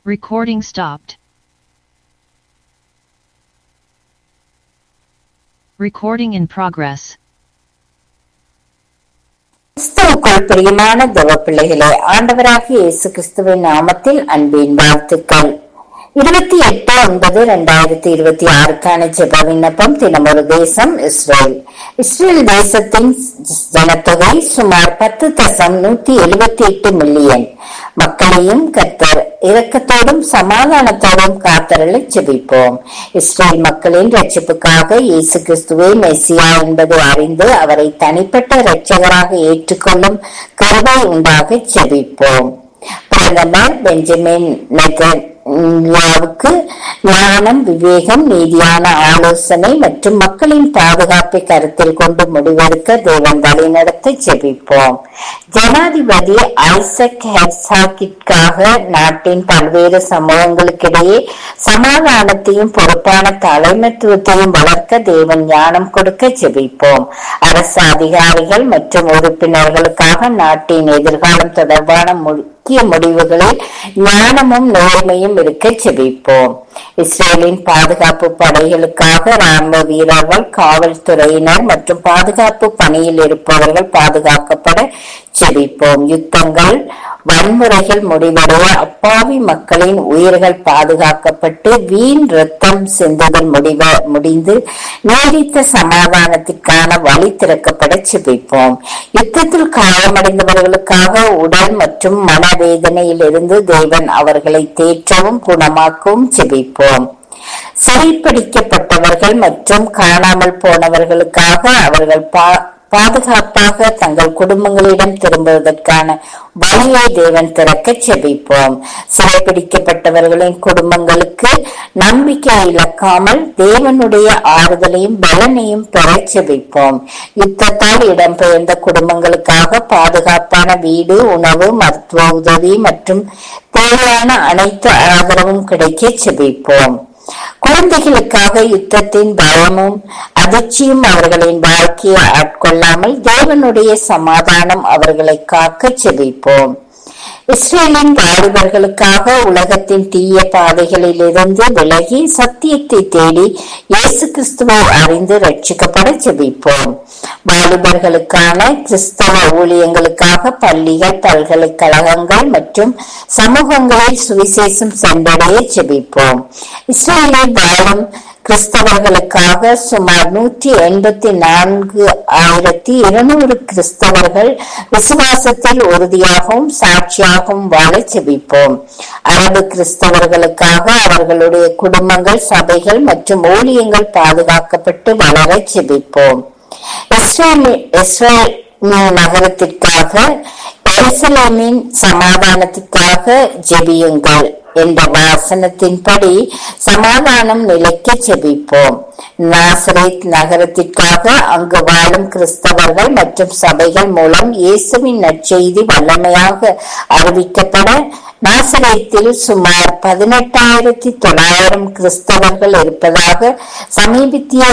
Recording stopped. Recording in progress. கிறிஸ்துவுக்குள் பிரியமான தேவ பிள்ளைகளே ஆண்டவராகிய இயேசு கிறிஸ்துவின் நாமத்தில் அன்பின் வாழ்த்துக்கள் இருபத்தி எட்டு ஒன்பது இரண்டாயிரத்தி இருபத்தி ஆறுக்கான ஜெப விண்ணப்பம் தினமொரு தேசம் இஸ்ரேல் இஸ்ரேல் தேசத்தின் ஜனத்தொகை சுமார் பத்து தசம் நூத்தி எழுபத்தி எட்டு மில்லியன் மக்களையும் கர்த்தர் இரக்கத்தோடும் சமாதானத்தோடும் காத்தரலை ஜெபிப்போம் இஸ்ரேல் மக்களின் ரட்சிப்புக்காக இயேசு கிறிஸ்துவே மெஸ்ஸியா என்பதை அறிந்து அவரை தனிப்பட்ட இரட்சகராக ஏற்றுக்கொள்ளும் கருவை உண்டாக ஜெபிப்போம் பிரதமர் பெஞ்சமின் நெதன்யாவுக்கு ஞானம் விவேகம் நீதியான ஆலோசனை மற்றும் மக்களின் பாதுகாப்பை கருத்தில் கொண்டு முடிவெடுக்க தேவன் வழிநடத்த ஜெபிப்போம் ஜனாதிபதி ஐசக் ஹெர்சாக்கிற்காக நாட்டின் பல்வேறு சமூகங்களுக்கிடையே சமாதானத்தையும் பொறுப்பான தலைமைத்துவத்தையும் வளர்க்க தேவன் ஞானம் கொடுக்க ஜெபிப்போம் அரசு அதிகாரிகள் மற்றும் உறுப்பினர்களுக்காக நாட்டின் எதிர்காலம் தொடர்பான முக்கிய முடிவுகளில் ஞானமும் நேர்மையும் இருக்க செபிப்போம் இஸ்ரேலின் பாதுகாப்பு படைகளுக்காக ராணுவ வீரர்கள் காவல்துறையினர் மற்றும் பாதுகாப்பு பணியில் இருப்பவர்கள் பாதுகாக்கப்பட செபிப்போம் யுத்தங்கள் வன்முறைகள் முடிவடைய அப்பாவி மக்களின் உயிர்கள் பாதுகாக்கப்பட்டு வீண் ரத்தம் சிந்துதல் முடிவ முடிந்து நீடித்த சமாதானத்திற்கான வழி திறக்கப்பட செபிப்போம் யுத்தத்தில் காயமடைந்தவர்களுக்காக உடல் மற்றும் மனவேதனையில் இருந்து தேவன் அவர்களை தேற்றவும் குணமாக்கவும் செபிப்போம் சிறைப்பிடிக்கப்பட்டவர்கள் மற்றும் காணாமல் போனவர்களுக்காக அவர்கள் பா பாதுகாப்பாக தங்கள் குடும்பங்களிடம் திரும்புவதற்கான வழியை தேவன் திறக்க செபிப்போம் சிறைப்பிடிக்கப்பட்டவர்களின் குடும்பங்களுக்கு நம்பிக்கை இழக்காமல் தேவனுடைய ஆறுதலையும் பலனையும் பெற செபிப்போம் யுத்தத்தால் இடம்பெயர்ந்த குடும்பங்களுக்காக பாதுகாப்பான வீடு உணவு மருத்துவ உதவி மற்றும் தேவையான அனைத்து ஆதரவும் கிடைக்க செபிப்போம் குழந்தைகளுக்காக யுத்தத்தின் பயமும் அதிர்ச்சியும் அவர்களின் வாழ்க்கையை ஆட்கொள்ளாமல் தேவனுடைய சமாதானம் அவர்களை காக்க செபிப்போம் இஸ்ரேலின் வாலிபர்களுக்காக உலகத்தின் தீய பாதைகளில் இருந்து விலகி சத்தியத்தை தேடி இயேசு கிறிஸ்துவை அறிந்து ரட்சிக்கப்பட ஜெபிப்போம் வாலிபர்களுக்கான கிறிஸ்தவ ஊழியங்களுக்காக பள்ளிகள் பல்கலைக்கழகங்கள் மற்றும் சமூகங்களில் சுவிசேஷம் சென்றடைய ஜெபிப்போம் இஸ்ரேலில் வாழும் கிறிஸ்தவர்களுக்காக சுமார் நூற்றி எண்பத்தி நான்கு ஆயிரத்தி இருநூறு கிறிஸ்தவர்கள் விசுவாசத்தில் உறுதியாகவும் சாட்சியாகவும் வாழ செபிப்போம் அரபு கிறிஸ்தவர்களுக்காக அவர்களுடைய குடும்பங்கள் சபைகள் மற்றும் ஊழியங்கள் பாதுகாக்கப்பட்டு வளர செபிப்போம் இஸ்ரேல் இஸ்ரேல் நகரத்திற்காக எருசலேமின் சமாதானத்திற்காக ஜெபியுங்கள் என்ற வாசனத்தின்படி சமாதானம் நிலைக்க செபிப்போம் நாசரேத் நகரத்திற்காக அங்கு வாழும் கிறிஸ்தவர்கள் மற்றும் சபைகள் மூலம் இயேசுவின் நற்செய்தி வல்லமையாக அறிவிக்கப்பட நாசரேத்தில் சுமார் பதினெட்டாயிரத்தி தொள்ளாயிரம் கிறிஸ்தவர்கள் இருப்பதாக சமீபத்திய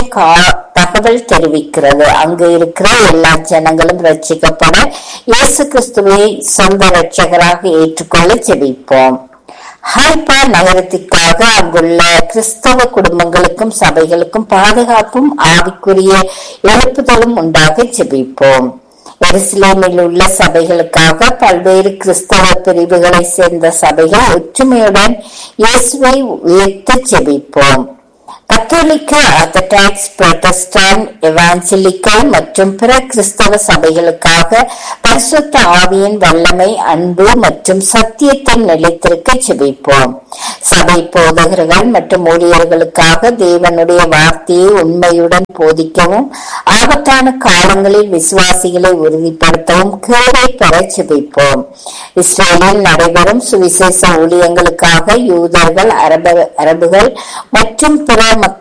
தகவல் தெரிவிக்கிறது அங்கு இருக்கிற எல்லா ஜனங்களும் ரட்சிக்கப்பட இயேசு கிறிஸ்துவை சொந்த ரட்சகராக ஏற்றுக்கொள்ள செபிப்போம் ஹைப்பா நகரத்திற்காக அங்குள்ள கிறிஸ்தவ குடும்பங்களுக்கும் சபைகளுக்கும் பாதுகாப்பும் ஆவிக்குரிய எழுப்புதலும் உண்டாக ஜெபிப்போம் எருசலேமில் உள்ள சபைகளுக்காக பல்வேறு கிறிஸ்தவ பிரிவுகளை சேர்ந்த சபைகள் ஒற்றுமையுடன் இயேசுவை உயர்த்த ஜெபிப்போம் கத்தோலிக்க ஆர்த்தடாக்ஸ் புரொட்டஸ்டான் எவாஞ்சலிக்கல் மற்றும் பிற கிறிஸ்தவ சபைகளுக்காக பரிசுத்த ஆவியின் வல்லமை அன்பு மற்றும் சத்தியத்தை நிலைத்திருக்க செபிப்போம் சபை போதகர்கள் மற்றும் ஊழியர்களுக்காக தேவனுடைய வார்த்தையை உண்மையுடன் போதிக்கவும் ஆபத்தான காலங்களில் விசுவாசிகளை உறுதிப்படுத்தவும் கேள்வை பெற செபிப்போம் இஸ்ரேலில் நடைபெறும் சுவிசேஷ ஊழியங்களுக்காக யூதர்கள் அரபு அரபுகள் மற்றும் பிற